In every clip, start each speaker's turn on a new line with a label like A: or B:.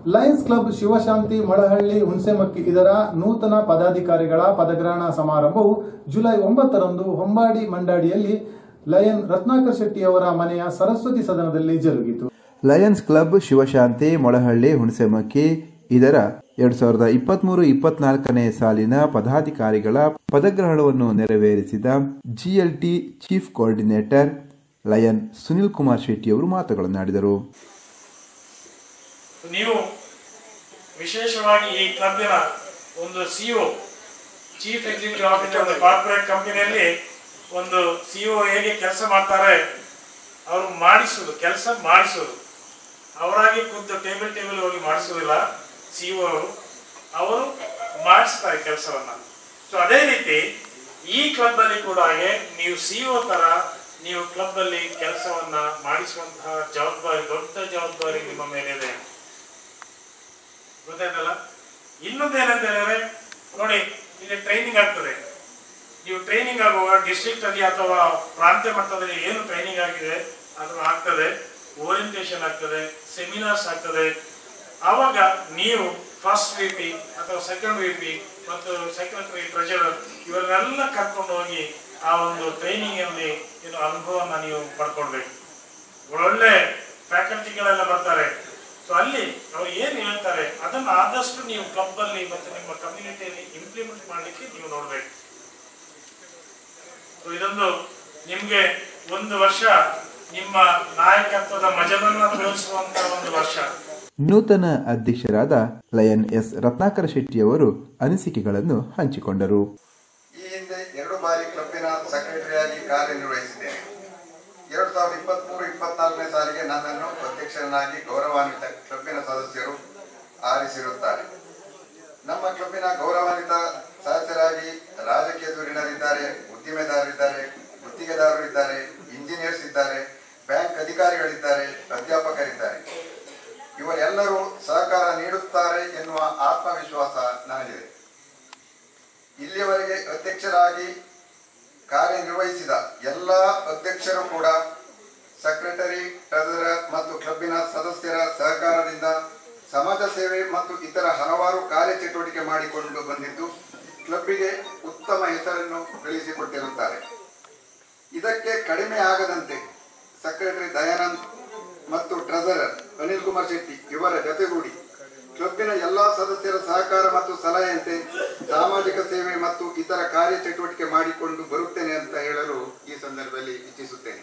A: Lions club ಶಿವಶಾಂತಿ ಮಳಹಳ್ಳಿ ಹುಣಸೆಮಕ್ಕಿ ಇದರ ನೂತನ ಪದಾಧಿಕಾರಿಗಳ ಪದಗ್ರಹಣ ಸಮಾರಂಭವು ಜುಲೈ ಒಂಬತ್ತರಂದು ಹೊಂಬಾಡಿ ಮಂಡಾಡಿಯಲ್ಲಿ ಲಯನ್ ರತ್ನಾಕರ್ ಶೆಟ್ಟಿಯವರ ಮನೆಯ ಸರಸ್ವತಿ ಸದನದಲ್ಲಿ ಜರುಗಿತು
B: ಲಯನ್ಸ್ ಕ್ಲಬ್ ಶಿವಶಾಂತಿ ಮೊಳಹಳ್ಳಿ ಹುಣಸೆಮಕ್ಕಿ ಇದರ ಎರಡ್ ಸಾವಿರದ ಇಪ್ಪತ್ಮೂರು ಇಪ್ಪತ್ನಾಲ್ಕನೇ ಸಾಲಿನ ಪದಾಧಿಕಾರಿಗಳ ಪದಗ್ರಹಣವನ್ನು ನೆರವೇರಿಸಿದ GLT chief coordinator lion Sunil Kumar ಶೆಟ್ಟಿಯವರು ಮಾತುಗಳನ್ನಾಡಿದರು
C: ನೀವು ವಿಶೇಷವಾಗಿ ಈ ಕ್ಲಬ್ಬಿನ ಒಂದು ಸಿಒ ಚೀಫ್ ಎಕ್ಸಿಕ್ಯೂಟಿವ್ ಆಫೀಸರ್ ಒಂದು ಕಾರ್ಪೊರೇಟ್ ಕಂಪನಿಯಲ್ಲಿ ಒಂದು ಸಿಒ ಹೇಗೆ ಕೆಲಸ ಮಾಡ್ತಾರೆ ಅವರು ಮಾಡಿಸೋದು ಕೆಲಸ ಮಾಡಿಸೋದು ಅವರಾಗಿ ಖುದ್ದು ಟೇಬಲ್ ಟೇಬಲ್ ಹೋಗಿ ಮಾಡಿಸೋದಿಲ್ಲ ಸಿಒ ಅವರು ಅವರು ಮಾಡಿಸ್ತಾರೆ ಕೆಲಸವನ್ನ ಸೊ ಅದೇ ರೀತಿ ಈ ಕ್ಲಬ್ ಅಲ್ಲಿ ಕೂಡ ಹಾಗೆ ನೀವು ಸಿಒ ತರ ನೀವು ಕ್ಲಬ್ ಅಲ್ಲಿ ಕೆಲಸವನ್ನ ಮಾಡಿಸುವಂತಹ ಜವಾಬ್ದಾರಿ ದೊಡ್ಡ ಜವಾಬ್ದಾರಿ ನಿಮ್ಮ ಮೇಲಿದೆ ಗೊತ್ತಾಯ್ತಲ್ಲ ಇನ್ನೊಂದೇನಂತ ಹೇಳಿದ್ರೆ ನೋಡಿ ಇಲ್ಲಿ ಟ್ರೈನಿಂಗ್ ಆಗ್ತದೆ ನೀವು ಟ್ರೈನಿಂಗ್ ಆಗುವಾಗ ಡಿಸ್ಟ್ರಿಕ್ಟ್ ಅಲ್ಲಿ ಅಥವಾ ಪ್ರಾಂತ್ಯ ಮಟ್ಟದಲ್ಲಿ ಏನು ಟ್ರೈನಿಂಗ್ ಆಗಿದೆ ಅದು ಆಗ್ತದೆ ಓರಿಯಂಟೇಷನ್ ಆಗ್ತದೆ ಸೆಮಿನಾರ್ಸ್ ಆಗ್ತದೆ ಆವಾಗ ನೀವು ಫಸ್ಟ್ ವಿ ಪಿ ಅಥವಾ ಸೆಕೆಂಡ್ ವಿ ಪಿ ಮತ್ತು ಸೆಕ್ರೆಟರಿ ಟ್ರೆಜರರ್ ಇವರನ್ನೆಲ್ಲ ಕರ್ಕೊಂಡು ಹೋಗಿ ಆ ಒಂದು ಟ್ರೈನಿಂಗ್ ಅಲ್ಲಿ ಏನು ಅನುಭವನ ನೀವು ಪಡ್ಕೊಳ್ಬೇಕು ಒಳ್ಳೆ ಫ್ಯಾಕಲ್ಟಿಗಳೆಲ್ಲ ಬರ್ತಾರೆ ಸೊ ಅಲ್ಲಿ ಅವ್ರು ಏನು ಹೇಳ್ತಾರೆ ಅದನ್ನ ಆದಷ್ಟು ನೀವು ಕ್ಲಬ್ ಅಲ್ಲಿ ಮತ್ತು ನಿಮ್ಮ ಕಮ್ಯುನಿಟಿಯಲ್ಲಿ ಇಂಪ್ಲಿಮೆಂಟ್ ಮಾಡಲಿಕ್ಕೆ ನೀವು ನೋಡ್ಬೇಕು ಸೊ ಇದೊಂದು ನಿಮ್ಗೆ ಒಂದು ವರ್ಷ ನಿಮ್ಮ ನಾಯಕತ್ವದ ಮಜಲನ್ನ ತೋರಿಸುವಂತ ಒಂದು ವರ್ಷ
B: ನೂತನ ಅಧ್ಯಕ್ಷರಾದ ಲಯನ್ ಎಸ್ ರತ್ನಾಕರ ಶೆಟ್ಟಿಯವರು ಅನಿಸಿಕೆಗಳನ್ನು ಹಂಚಿಕೊಂಡರು
D: ಈ ಹಿಂದೆ ಎರಡು ಬಾರಿ ಕ್ಲಬ್ಬಿನ ಸೆಕ್ರೆಟರಿಯಾಗಿ ಕಾರ್ಯನಿರ್ವಹಿಸಿದ್ದೇನೆ ಎರಡು ಸಾವಿರದ ಇಪ್ಪತ್ಮೂರು ಇಪ್ಪತ್ನಾಲ್ಕನೇ ಸಾಲಿಗೆ ನನ್ನನ್ನು ಅಧ್ಯಕ್ಷರನ್ನಾಗಿ ಗೌರವಾನ್ವಿತ ಕ್ಲಬ್ಬಿನ ಸದಸ್ಯರು ಆರಿಸಿರುತ್ತಾರೆ ನಮ್ಮ ಕ್ಲಬ್ಬಿನ ಗೌರವಾನ್ವಿತ ಸದಸ್ಯರಾಗಿ ರಾಜಕೀಯ ಧುರೀಣರಿದ್ದಾರೆ ಉದ್ದಿಮೆದಾರರಿದ್ದಾರೆ ಗುತ್ತಿಗೆದಾರರಿದ್ದಾರೆ ಇಂಜಿನಿಯರ್ಸ್ ಇದ್ದಾರೆ ಬ್ಯಾಂಕ್ ಅಧಿಕಾರಿಗಳಿದ್ದಾರೆ ಅಧ್ಯಾಪಕರಿದ್ದಾರೆ ಇವರೆಲ್ಲರೂ ಸಹಕಾರ ನೀಡುತ್ತಾರೆ ಎನ್ನುವ ಆತ್ಮವಿಶ್ವಾಸ ನನಗಿದೆ ಇಲ್ಲಿಯವರೆಗೆ ಅಧ್ಯಕ್ಷರಾಗಿ ಕಾರ್ಯನಿರ್ವಹಿಸಿದ ಎಲ್ಲ ಅಧ್ಯಕ್ಷರು ಕೂಡ ಸೆಕ್ರೆಟರಿ ಟ್ರೆಸರರ್ ಮತ್ತು ಕ್ಲಬ್ಬಿನ ಸದಸ್ಯರ ಸಹಕಾರದಿಂದ ಸಮಾಜ ಸೇವೆ ಮತ್ತು ಇತರ ಹಲವಾರು ಕಾರ್ಯಚಟುವಟಿಕೆ ಮಾಡಿಕೊಂಡು ಬಂದಿದ್ದು ಕ್ಲಬ್ಬಿಗೆ ಉತ್ತಮ ಹೆಸರನ್ನು ಗಳಿಸಿಕೊಟ್ಟಿರುತ್ತಾರೆ ಇದಕ್ಕೆ ಕಡಿಮೆ ಆಗದಂತೆ ಸೆಕ್ರೆಟರಿ ದಯಾನಂದ್ ಮತ್ತು ಟ್ರೆಸರರ್ ಅನಿಲ್ ಕುಮಾರ್ ಶೆಟ್ಟಿ ಇವರ ಜೊತೆಗೂಡಿ ಕ್ಲಬ್ಬಿನ ಎಲ್ಲಾ ಸದಸ್ಯರ ಸಹಕಾರ ಮತ್ತು ಸಲಹೆಯಂತೆ ಸಾಮಾಜಿಕ ಸೇವೆ ಮತ್ತು ಇತರ ಕಾರ್ಯಚಟುವಟಿಕೆ ಮಾಡಿಕೊಂಡು ಬರುತ್ತೇನೆ ಅಂತ ಹೇಳಲು ಈ ಸಂದರ್ಭದಲ್ಲಿ ಇಚ್ಛಿಸುತ್ತೇನೆ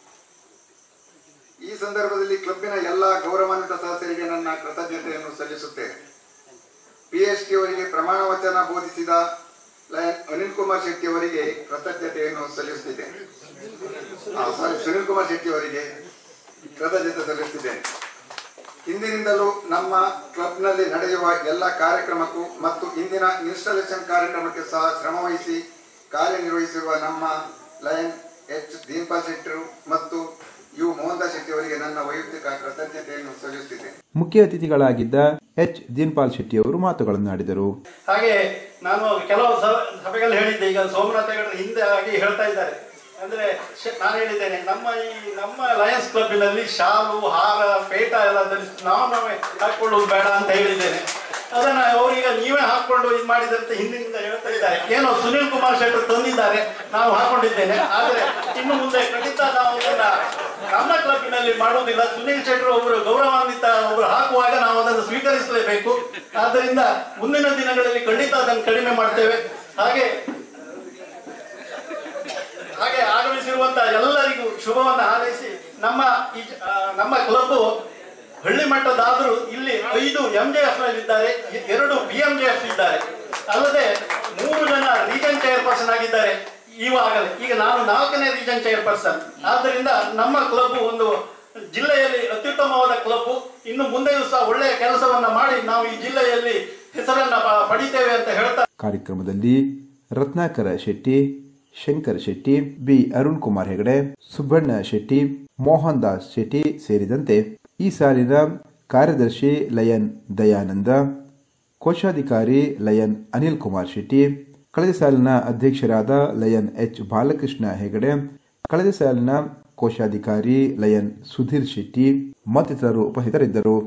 D: ಈ ಸಂದರ್ಭದಲ್ಲಿ ಕ್ಲಬ್ಬಿನ ಎಲ್ಲಾ ಗೌರವಾನ್ವಿತ ಸದಸ್ಯರಿಗೆ ನನ್ನ ಕೃತಜ್ಞತೆಯನ್ನು ಸಲ್ಲಿಸುತ್ತೇನೆ ಪಿಎಚ್ಡಿ ಅವರಿಗೆ ಪ್ರಮಾಣ ವಚನ ಬೋಧಿಸಿದ ಲಯನ್ ಅನಿಲ್ ಕುಮಾರ್ ಶೆಟ್ಟಿ ಅವರಿಗೆ ಕೃತಜ್ಞತೆಯನ್ನು ಸಲ್ಲಿಸುತ್ತಿದ್ದೇನೆ ಆ, ಸಾರಿ, ಸುನಿಲ್ ಕುಮಾರ್ ಶೆಟ್ಟಿ ಅವರಿಗೆ ಕೃತಜ್ಞತೆ ಸಲ್ಲಿಸುತ್ತಿದ್ದೇನೆ ಹಿಂದಿನಿಂದಲೂ ನಮ್ಮ ಕ್ಲಬ್ನಲ್ಲಿ ನಡೆಯುವ ಎಲ್ಲ ಕಾರ್ಯಕ್ರಮಕ್ಕೂ ಮತ್ತು ಇಂದಿನ ಇನ್ಸ್ಟಾಲೇಷನ್ ಕಾರ್ಯಕ್ರಮಕ್ಕೆ ಸಹ ಶ್ರಮವಹಿಸಿ ಕಾರ್ಯನಿರ್ವಹಿಸಿರುವ ನಮ್ಮ ಲಯನ್ ಎಚ್ ದೀನ್ಪಾಲ್ ಶೆಟ್ಟರು ಮತ್ತು ಯು ಮೋಹನ್ ದಾಸ್ ಶೆಟ್ಟಿ ಅವರಿಗೆ ನನ್ನ ವೈಯಕ್ತಿಕ ಕೃತಜ್ಞತೆಯನ್ನು ಸಲ್ಲಿಸುತ್ತಿದ್ದೇನೆ
B: ಮುಖ್ಯ ಅತಿಥಿಗಳಾಗಿದ್ದ ಎಚ್ ದೀನ್ಪಾಲ್ ಶೆಟ್ಟಿಯವರು ಮಾತುಗಳನ್ನಾಡಿದರು
E: ಹಾಗೆ ನಾನು ಕೆಲವು ಸ- ಸಭೆಗಳಲ್ಲಿ ಹೇಳಿದ್ದೆ ಈಗ ಸೋಮನಾಥ ಹೆಗಡೆ ಹಿಂದೆ ಆಗಿ ಹೇಳ್ತಾ ಇದ್ದಾರೆ ಅಂದ್ರೆ ಶ- ನಾನು ಹೇಳಿದ್ದೇನೆ ನಮ್ಮ ಈ ನಮ್ಮ ಲಯನ್ಸ್ ಕ್ಲಬ್ಬಿನಲ್ಲಿ ಶಾಲು ಹಾರ ಪೇಟ ಎಲ್ಲ ಧರಿಸಿ ನಾವು ನಾವೇ ಹಾಕೊಳ್ಳುವುದು ಬೇಡ ಅಂತ ಹೇಳಿದ್ದೇನೆ ಅದನ್ನ ಅವರೀಗ ನೀವೇ ಹಾಕೊಂಡು ಇದು ಮಾಡಿದಂತ ಹಿಂದಿನಿಂದ ಹೇಳ್ತಾ ಇದ್ದಾರೆ ಏನೋ ಸುನಿಲ್ ಕುಮಾರ್ ಶೆಟ್ಟರ್ ತಂದಿದ್ದಾರೆ ನಾವು ಹಾಕೊಂಡಿದ್ದೇನೆ ಆದ್ರೆ ಇನ್ನು ಮುಂದೆ ಖಂಡಿತ ನಾವು ಅದನ್ನ ನಮ್ಮ ಕ್ಲಬ್ಬಿನಲ್ಲಿ ಮಾಡುವುದಿಲ್ಲ ಸುನಿಲ್ ಶೆಟ್ಟರ್ ಒಬ್ಬರು ಗೌರವಾನ್ವಿತ ಒಬ್ಬರು ಹಾಕುವಾಗ ನಾವು ಅದನ್ನು ಸ್ವೀಕರಿಸಲೇಬೇಕು ಆದ್ದರಿಂದ ಮುಂದಿನ ದಿನಗಳಲ್ಲಿ ಖಂಡಿತ ಅದನ್ನು ಕಡಿಮೆ ಮಾಡ್ತೇವೆ ಹಾಗೆ ಹಾಗೆ ಆಗಮಿಸಿರುವಂತ ಎಲ್ಲರಿಗೂ ಶುಭವನ್ನ ಹಾರೈಸಿ ನಮ್ಮ ಈ ಜ- ಆ, ನಮ್ಮ ಕ್ಲಬ್ ಹಳ್ಳಿ ಮಟ್ಟದಾದರೂ ಇಲ್ಲಿ ಐದು ಎಂ ಜೆ ಎಫ್ ಇದ್ದಾರೆ ಎ- ಎರಡು ಬಿ ಎಂ ಜೆ ಎಫ್ ಇದ್ದಾರೆ ಅಲ್ಲದೆ ಮೂರು ಜನ ರೀಜನ್ ಚೇರ್ಪರ್ಸನ್ ಆಗಿದ್ದಾರೆ ಇವಾಗಲೇ ಈಗ ನಾನು ನಾಲ್ಕನೇ ರೀಜನ್ ಚೇರ್ಪರ್ಸನ್ ಆದ್ದರಿಂದ ನಮ್ಮ ಕ್ಲಬ್ ಒಂದು ಜಿಲ್ಲೆಯಲ್ಲಿ ಅತ್ಯುತ್ತಮವಾದ ಕ್ಲಬ್ ಇನ್ನು ಮುಂದೆಯೂ ಸಹ ಒಳ್ಳೆಯ ಕೆಲಸವನ್ನ ಮಾಡಿ ನಾವು ಈ ಜಿಲ್ಲೆಯಲ್ಲಿ ಹೆಸರನ್ನ ಪ- ಪಡಿತೇವೆ ಅಂತ ಹೇಳ್ತಾ
B: ಕಾರ್ಯಕ್ರಮದಲ್ಲಿ ರತ್ನಾಕರ ಶೆಟ್ಟಿ ಶಂಕರ್ ಶೆಟ್ಟಿ ಬಿ ಅರುಣ್ ಕುಮಾರ್ ಹೆಗಡೆ ಸುಬ್ಬಣ್ಣ ಶೆಟ್ಟಿ ಮೋಹನ್ ದಾಸ್ ಶೆಟ್ಟಿ ಸೇರಿದಂತೆ ಈ ಸಾಲಿನ ಕಾರ್ಯದರ್ಶಿ ಲಯನ್ ದಯಾನಂದ ಕೋಶಾಧಿಕಾರಿ ಲಯನ್ ಅನಿಲ್ ಕುಮಾರ್ ಶೆಟ್ಟಿ ಕಳೆದ ಸಾಲಿನ ಅಧ್ಯಕ್ಷರಾದ ಲಯನ್ ಎಚ್ ಬಾಲಕೃಷ್ಣ ಹೆಗಡೆ ಕಳೆದ ಸಾಲಿನ ಕೋಶಾಧಿಕಾರಿ ಲಯನ್ ಸುಧೀರ್ ಶೆಟ್ಟಿ ಮತ್ತಿತರರು ಉಪಸ್ಥಿತರಿದ್ದರು